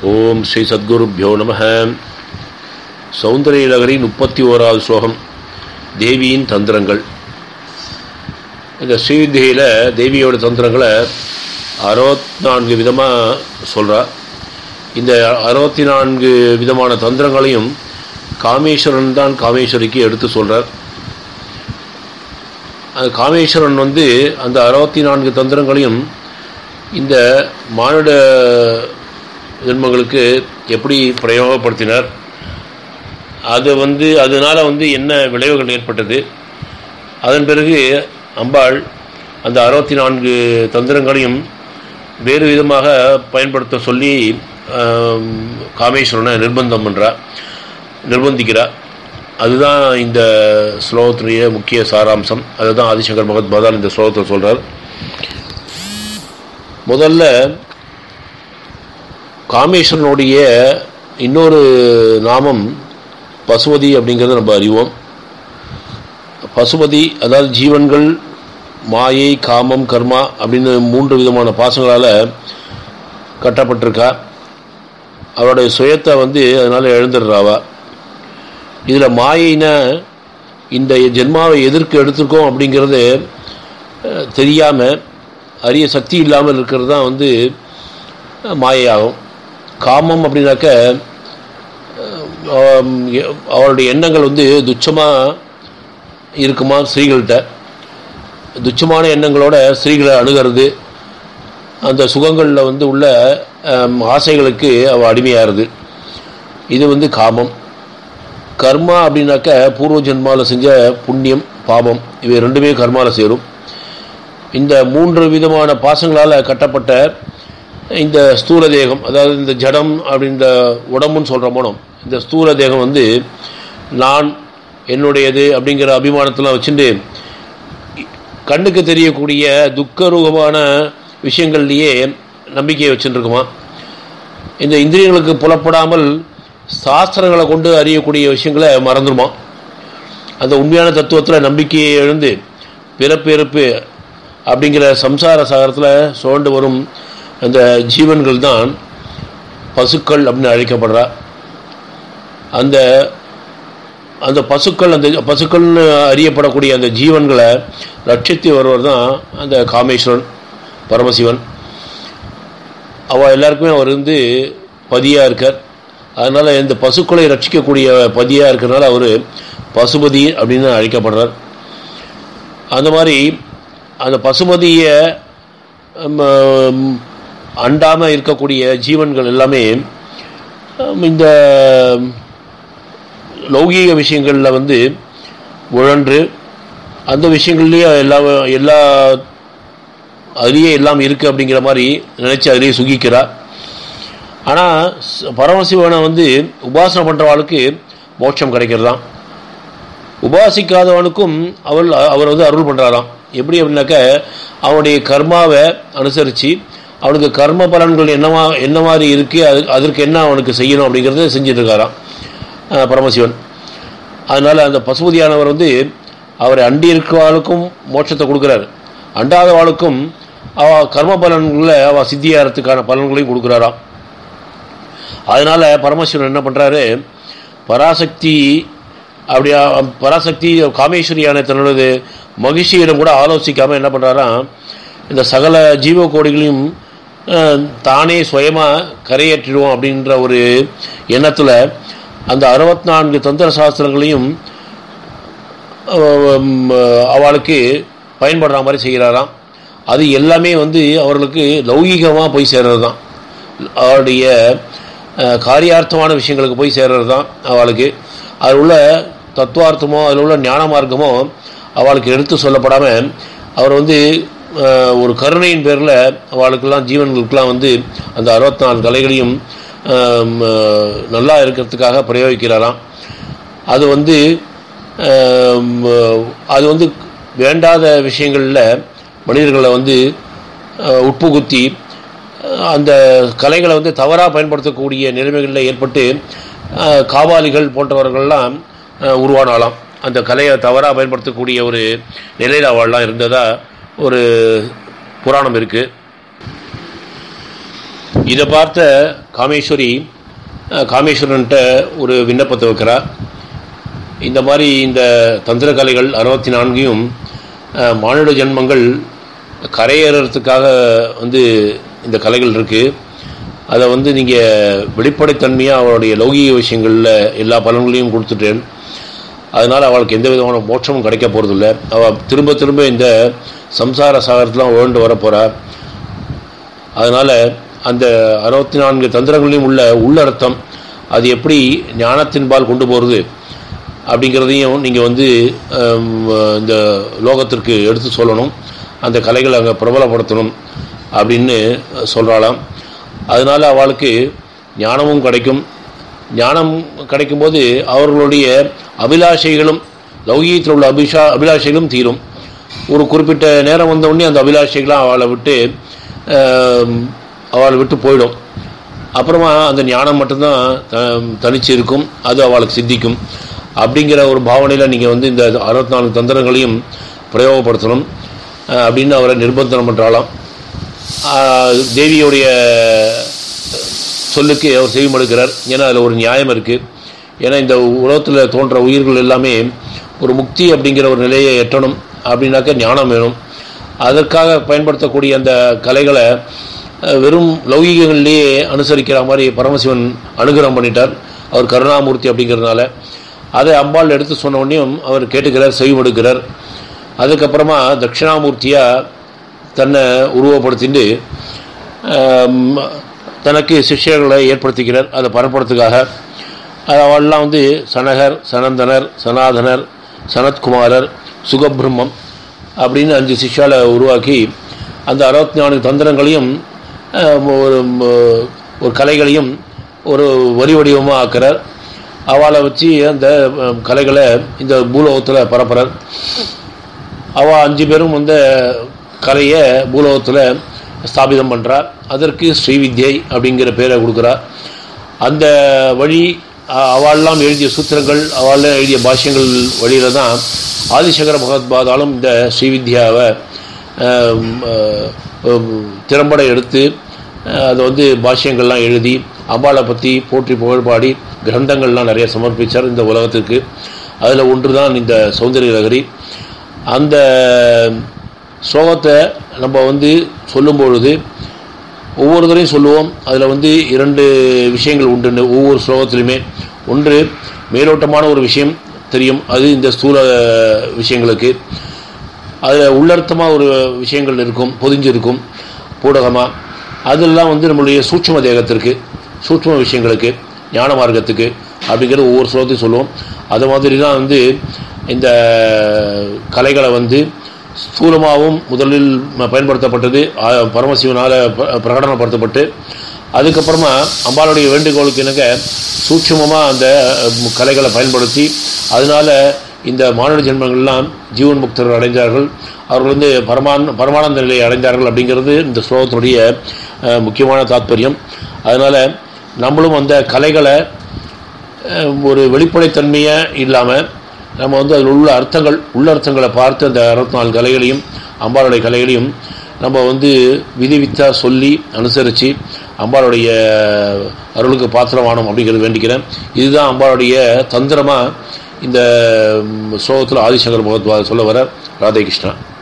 ஓம் ஸ்ரீ சத்குருப்யோ நம சௌந்தரியலகரி முப்பத்தி ஓராவது ஸ்லோகம் தேவியின் தந்திரங்கள் இந்த ஸ்ரீவித்தியில் தேவியோட தந்திரங்களை அறுபத்தி நான்கு விதமாக சொல்கிறா இந்த அறுபத்தி நான்கு விதமான தந்திரங்களையும் காமேஸ்வரன் தான் காமேஸ்வரிக்கு எடுத்து சொல்கிறார் அந்த காமேஸ்வரன் வந்து அந்த அறுபத்தி நான்கு தந்திரங்களையும் இந்த மானுட ஜென்மங்களுக்கு எப்படி பிரயோகப்படுத்தினார் அது வந்து அதனால் வந்து என்ன விளைவுகள் ஏற்பட்டது அதன் பிறகு அம்பாள் அந்த அறுபத்தி நான்கு தந்திரங்களையும் வேறு விதமாக பயன்படுத்த சொல்லி காமேஸ்வரனை நிர்பந்தம் பண்ணுறா நிர்பந்திக்கிறா அதுதான் இந்த ஸ்லோகத்தினுடைய முக்கிய சாராம்சம் அதுதான் ஆதிசங்கர் பகவத் பகவான் இந்த ஸ்லோகத்தை சொல்கிறார் முதல்ல காமேஸ்வரனுடைய இன்னொரு நாமம் பசுபதி அப்படிங்கிறத நம்ம அறிவோம் பசுபதி அதாவது ஜீவன்கள் மாயை காமம் கர்மா அப்படின்னு மூன்று விதமான பாசங்களால் கட்டப்பட்டிருக்கா அவருடைய சுயத்தை வந்து அதனால் எழுந்துடுறாவா இதில் மாயினா இந்த ஜென்மாவை எதிர்க்கு எடுத்திருக்கோம் அப்படிங்கிறது தெரியாமல் அரிய சக்தி இல்லாமல் இருக்கிறது தான் வந்து மாயையாகும் காமம் அப்படின்னாக்க அவருடைய எண்ணங்கள் வந்து துச்சமாக இருக்குமா ஸ்திரீகள்கிட்ட துச்சமான எண்ணங்களோட ஸ்திரீகளை அணுகிறது அந்த சுகங்களில் வந்து உள்ள ஆசைகளுக்கு அவள் அடிமையாகிறது இது வந்து காமம் கர்மா அப்படின்னாக்க பூர்வ ஜென்மாவில் செஞ்ச புண்ணியம் பாபம் இவை ரெண்டுமே கர்மாவில் சேரும் இந்த மூன்று விதமான பாசங்களால் கட்டப்பட்ட இந்த ஸ்தூல தேகம் அதாவது இந்த ஜடம் அப்படின்ற உடம்புன்னு சொல்கிற மனம் இந்த ஸ்தூல தேகம் வந்து நான் என்னுடையது அப்படிங்கிற அபிமானத்தெலாம் வச்சுட்டு கண்ணுக்கு தெரியக்கூடிய துக்கரூபமான விஷயங்கள்லேயே நம்பிக்கையை வச்சுட்டுருக்குமா இந்த இந்திரியங்களுக்கு புலப்படாமல் சாஸ்திரங்களை கொண்டு அறியக்கூடிய விஷயங்களை மறந்துடுமா அந்த உண்மையான தத்துவத்தில் நம்பிக்கையை எழுந்து பிறப்பு இறப்பு அப்படிங்கிற சம்சார சாகரத்தில் சுழண்டு வரும் அந்த ஜீவன்கள் தான் பசுக்கள் அப்படின்னு அழைக்கப்படுறா அந்த அந்த பசுக்கள் அந்த பசுக்கள்னு அறியப்படக்கூடிய அந்த ஜீவன்களை ரட்சித்து வருவர் தான் அந்த காமேஸ்வரன் பரமசிவன் அவள் எல்லாருக்குமே அவர் வந்து பதியாக இருக்கார் அதனால் இந்த பசுக்களை ரட்சிக்கக்கூடிய பதியாக இருக்கிறனால அவர் பசுபதி அப்படின்னு அழைக்கப்படுறார் அந்த மாதிரி அந்த பசுபதியை அண்டாமல் இருக்கக்கூடிய ஜீவன்கள் எல்லாமே இந்த லௌகீக விஷயங்களில் வந்து உழன்று அந்த விஷயங்கள்லேயே எல்லா எல்லா அதுலேயே எல்லாம் இருக்குது அப்படிங்கிற மாதிரி நினச்சி அதிலேயே சுகிக்கிறார் ஆனால் பரமசிவனை வந்து உபாசனை பண்ணுறவாளுக்கு மோட்சம் கிடைக்கிறதாம் உபாசிக்காதவனுக்கும் அவள் அவர் வந்து அருள் பண்ணுறாராம் எப்படி அப்படின்னாக்க அவனுடைய கர்மாவை அனுசரித்து அவனுக்கு கர்ம பலன்கள் என்னவா என்ன மாதிரி இருக்குது அது அதற்கு என்ன அவனுக்கு செய்யணும் அப்படிங்கிறத செஞ்சிட்ருக்காராம் பரமசிவன் அதனால் அந்த பசுபதியானவர் வந்து அவரை அண்டி இருக்கிறவாளுக்கும் மோட்சத்தை கொடுக்குறாரு அண்டாத வாளுக்கும் அவ கர்ம பலன்களில் அவள் சித்தியாகிறதுக்கான பலன்களையும் கொடுக்குறாராம் அதனால் பரமசிவன் என்ன பண்ணுறாரு பராசக்தி அப்படியா பராசக்தி காமேஸ்வரியான தன்னுடைய மகிழ்ச்சியிடம் கூட ஆலோசிக்காமல் என்ன பண்ணுறாராம் இந்த சகல ஜீவ கோடிகளையும் தானே சுயமாக கரையேற்றிடுவோம் அப்படின்ற ஒரு எண்ணத்தில் அந்த அறுபத்தி நான்கு தந்திர சாஸ்திரங்களையும் அவளுக்கு பயன்படுற மாதிரி செய்கிறாராம் அது எல்லாமே வந்து அவர்களுக்கு லௌகீகமாக போய் சேர்றது தான் அவருடைய காரியார்த்தமான விஷயங்களுக்கு போய் சேர்றது தான் அவளுக்கு அதில் உள்ள தத்துவார்த்தமோ அதில் உள்ள ஞான மார்க்கமோ அவளுக்கு எடுத்து சொல்லப்படாமல் அவர் வந்து ஒரு கருணையின் பேரில் அவளுக்கெல்லாம் ஜீவன்களுக்கெல்லாம் வந்து அந்த அறுபத்தி நாலு கலைகளையும் நல்லா இருக்கிறதுக்காக பிரயோகிக்கிறாராம் அது வந்து அது வந்து வேண்டாத விஷயங்களில் மனிதர்களை வந்து உட்புகுத்தி அந்த கலைகளை வந்து தவறாக பயன்படுத்தக்கூடிய நிலைமைகளில் ஏற்பட்டு காவாலிகள் போன்றவர்கள்லாம் உருவானாலாம் அந்த கலையை தவறாக பயன்படுத்தக்கூடிய ஒரு நிலையில் அவள்லாம் இருந்ததா ஒரு புராணம் இருக்குது இதை பார்த்த காமேஸ்வரி அஹ், காமேஸ்வரன்ட்ட ஒரு விண்ணப்பத்தை வைக்கிறா இந்த மாதிரி இந்த தந்திர கலைகள் அறுபத்தி நான்கையும் அஹ், மானுட ஜென்மங்கள் கரையேறதுக்காக வந்து இந்த கலைகள் இருக்குது அதை வந்து நீங்கள் வெளிப்படைத்தன்மையாக அவளுடைய லௌகீக விஷயங்களில் எல்லா பலன்களையும் கொடுத்துட்டேன் அதனால் அவளுக்கு எந்த விதமான மோட்சமும் கிடைக்க போகிறதில்ல அவள் திரும்ப திரும்ப இந்த சம்சார சாகரத்துலாம் உழண்டு வரப்போகிறா அதனால் அந்த அறுபத்தி நான்கு தந்திரங்களையும் உள்ள உள்ளர்த்தம் அது எப்படி ஞானத்தின்பால் கொண்டு போகிறது அப்படிங்கிறதையும் நீங்கள் வந்து ஹம், இந்த லோகத்திற்கு எடுத்து சொல்லணும் அந்த கலைகளை அங்கே பிரபலப்படுத்தணும் அப்படின்னு சொல்கிறாளாம் அதனால் அவளுக்கு ஞானமும் கிடைக்கும் ஞானம் கிடைக்கும்போது அவர்களுடைய அபிலாஷைகளும் லௌகீகத்தில் உள்ள அபிஷா அபிலாஷைகளும் தீரும் ஒரு குறிப்பிட்ட நேரம் வந்த உடனே அந்த அபிலாஷைகளாம் அவளை விட்டு ஆம், அவளை விட்டு போயிடும் அப்புறமா அந்த ஞானம் மட்டும்தான் த- தனிச்சு இருக்கும் அது அவளுக்கு சித்திக்கும் அப்படிங்கிற ஒரு பாவனையில் நீங்கள் வந்து இந்த அறுபத்தி நாலு தந்திரங்களையும் பிரயோகப்படுத்தணும் அஹ், அப்படின்னு அவரை நிர்பந்தனம் பண்ணுறாளாம் ஆஹ், தேவியுடைய சொல்லுக்கு அவர் செவிமடுக்கிறார் ஏன்னா அதில் ஒரு நியாயம் இருக்குது ஏன்னா இந்த உலகத்தில் தோன்ற உயிர்கள் எல்லாமே ஒரு முக்தி அப்படிங்கிற ஒரு நிலையை எட்டணும் அப்படின்னாக்க ஞானம் வேணும் அதற்காக பயன்படுத்தக்கூடிய அந்த கலைகளை அஹ், வெறும் லௌகீகங்களிலேயே அனுசரிக்கிற மாதிரி பரமசிவன் அனுகிரகம் பண்ணிட்டார் அவர் கருணாமூர்த்தி அப்படிங்கிறதுனால அதை அம்பாள் எடுத்து சொன்ன உடனேயும் அவர் கேட்டுக்கிறார் செவிமடுக்கிறார் அதுக்கப்புறமா தட்சிணாமூர்த்தியாக தன்னை உருவப்படுத்திட்டு ஆம், தனக்கு சிஷ்யர்களை ஏற்படுத்திக்கிறார் அதை பரப்புறதுக்காக அது அவள்லாம் வந்து சனகர் சனந்தனர் சனாதனர் சனத்குமாரர் சுகபிரம்மம் அப்படின்னு அஞ்சு சிஷ்யாலை உருவாக்கி அந்த அறுபத்தி நான்கு தந்திரங்களையும் ஆம், ஒரு ம், ஒரு கலைகளையும் ஒரு வரி வடிவமாக ஆக்குறார் அவளை வச்சு அந்த ம், கலைகளை இந்த பூலோகத்தில் பரப்புறார் அவள் அஞ்சு பேரும் வந்து கலையை பூலோகத்தில் ஸ்தாபிதம் பண்ணுறா அதற்கு ஸ்ரீவித்யை அப்படிங்கிற பேரை கொடுக்குறா அந்த வழி அ- அவள்லாம் எழுதிய சூத்திரங்கள் அவள்லாம் எழுதிய பாஷ்யங்கள் வழியில் தான் ஆதிசங்கர பகவத்பாதாலும் இந்த ஸ்ரீவித்யாவை ஆம், ஆம், திறம்பட எடுத்து அஹ், அதை வந்து பாஷ்யங்கள்லாம் எழுதி அம்பாளை பற்றி போற்றி புகழ்பாடி கிரந்தங்கள்லாம் நிறைய சமர்ப்பித்தார் இந்த உலகத்துக்கு அதில் ஒன்று தான் இந்த சௌந்தரிய நகரி அந்த ஸ்லோகத்தை நம்ம வந்து சொல்லும் பொழுது ஒவ்வொரு தரையும் சொல்லுவோம் அதில் வந்து இரண்டு விஷயங்கள் உண்டு ஒவ்வொரு ஸ்லோகத்திலுமே ஒன்று மேலோட்டமான ஒரு விஷயம் தெரியும் அது இந்த ஸ்தூல விஷயங்களுக்கு அதில் உள்ளர்த்தமாக ஒரு விஷயங்கள் இருக்கும் பொதிஞ்சிருக்கும் பூடகமாக அதெல்லாம் வந்து நம்மளுடைய சூட்சும தேகத்திற்கு சூட்சும விஷயங்களுக்கு ஞான மார்க்கத்துக்கு அப்படிங்கிறது ஒவ்வொரு ஸ்லோகத்தையும் சொல்லுவோம் அது மாதிரி தான் வந்து இந்த கலைகளை வந்து ஸ்தூலமாகவும் முதலில் ம- பயன்படுத்தப்பட்டது ஆ, பரமசிவனால் ப- பிரகடனப்படுத்தப்பட்டு அதுக்கப்புறமா அம்பாளுடைய வேண்டுகோளுக்கு இணங்க சூட்சுமமாக அந்த ம், கலைகளை பயன்படுத்தி அதனால இந்த மானுட ஜென்மங்கள்லாம் ஜீவன் முக்தர்கள் அடைந்தார்கள் அவர்கள் வந்து பரமான் பரமானந்த நிலையை அடைந்தார்கள் அப்படிங்கிறது இந்த ஸ்லோகத்தினுடைய அஹ், முக்கியமான தாத்பரியம் அதனால் நம்மளும் அந்த கலைகளை அஹ், ஒரு வெளிப்படைத்தன்மையை இல்லாமல் நம்ம வந்து அதில் உள்ள அர்த்தங்கள் உள்ள அர்த்தங்களை பார்த்து அந்த அறுபத்தி நாலு கலைகளையும் அம்பாளுடைய கலைகளையும் நம்ம வந்து விதிவித்தா சொல்லி அனுசரித்து அம்பாளுடைய அருளுக்கு பாத்திரமானோம் அப்படிங்கிறது வேண்டிக்கிறேன் இதுதான் அம்பாளுடைய தந்திரமாக இந்த ஸ்லோகத்தில் ஆதிசங்கர் பகவத்பாத சொல்ல வர ராதே கிருஷ்ணா